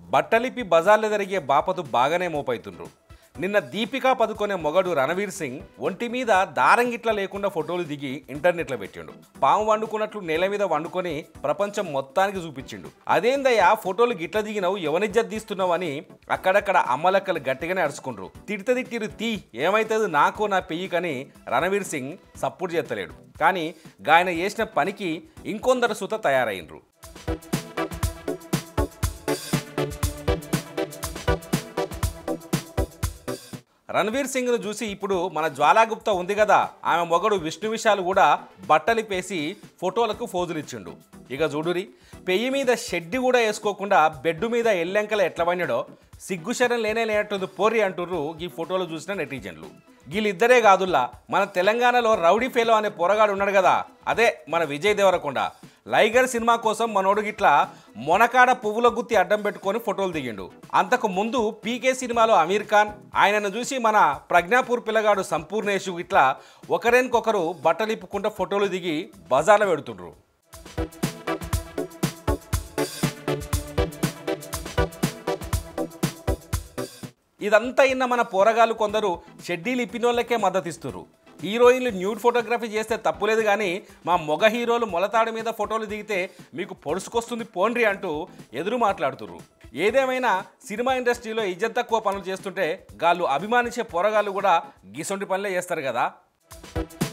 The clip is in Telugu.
బట్టలిప్పి బజార్లు జరిగే బాపతు బాగానే మోపైతుండ్రు నిన్న దీపికా పదుకొనే మొగడు రణవీర్ సింగ్ ఒంటి మీద దారంగిట్ల లేకుండా ఫోటోలు దిగి ఇంటర్నెట్లో పెట్టిండు పాము వండుకున్నట్లు నేల మీద వండుకొని ప్రపంచం మొత్తానికి చూపించిండు అదేందయ్యా ఫోటోలు గిట్ల దిగినవు ఎవనిజ్జత్ తీస్తున్నావు అని అక్కడక్కడ అమ్మలక్కలు గట్టిగానే అరుచుకుండ్రు తిడితే తిట్టిరు తీ ఏమైతుంది నాకు నా పెయ్యికని రణవీర్ సింగ్ సపోర్ట్ చేస్తలేడు కానీ గాయన చేసిన పనికి ఇంకొందరు సుత తయారైనరు రణవీర్ సింగ్ను చూసి ఇప్పుడు మన జ్వాలాగుప్తా ఉంది కదా ఆమె మొగడు విష్ణు విశాల్ కూడా బట్టలు పేసి ఫోటోలకు ఫోజులు ఇచ్చిండు ఇక చూడురి పెయ్యి మీద షెడ్డి కూడా వేసుకోకుండా బెడ్ మీద ఎల్లెంకల ఎట్ల పడినాడో సిగ్గుశరం లేనే లేనట్టుంది పోరి అంటుర్రు ఈ ఫోటోలు చూసిన నెటిజన్లు వీళ్ళిద్దరే కాదుల్లా మన తెలంగాణలో రౌడీ ఫేలో అనే పోరగాడు ఉన్నాడు కదా అదే మన విజయ్ దేవరకొండ లైగర్ సినిమా కోసం మనోడు గిట్లా మొనకాడ పువ్వుల గుత్తి అడ్డం పెట్టుకొని ఫోటోలు దిగిండు అంతకు ముందు పీకే సినిమాలో అమీర్ ఖాన్ ఆయనను చూసి మన ప్రజ్ఞాపూర్ పిల్లగాడు సంపూర్ణేషు ఇట్లా ఒకరికొకరు బట్టలు ఇప్పుకుంటూ ఫోటోలు దిగి బజార్లో పెడుతుండ్రు ఇదంతా ఇన్న మన పోరగాళ్ళు కొందరు షెడ్డీలు ఇప్పినోళ్ళకే మద్దతు ఇస్తున్నారు హీరోయిన్లు న్యూడ్ ఫోటోగ్రఫీ చేస్తే తప్పులేదు కానీ మా మొగ హీరోలు మొలతాడు మీద ఫోటోలు దిగితే మీకు పొడుచుకొస్తుంది పోండ్రి అంటూ ఎదురు మాట్లాడుతుర్రు ఏదేమైనా సినిమా ఇండస్ట్రీలో ఇజ్జత్ తక్కువ పనులు చేస్తుంటే గాళ్ళు అభిమానించే పోరగాళ్ళు కూడా గిసొంటి పనులే చేస్తారు కదా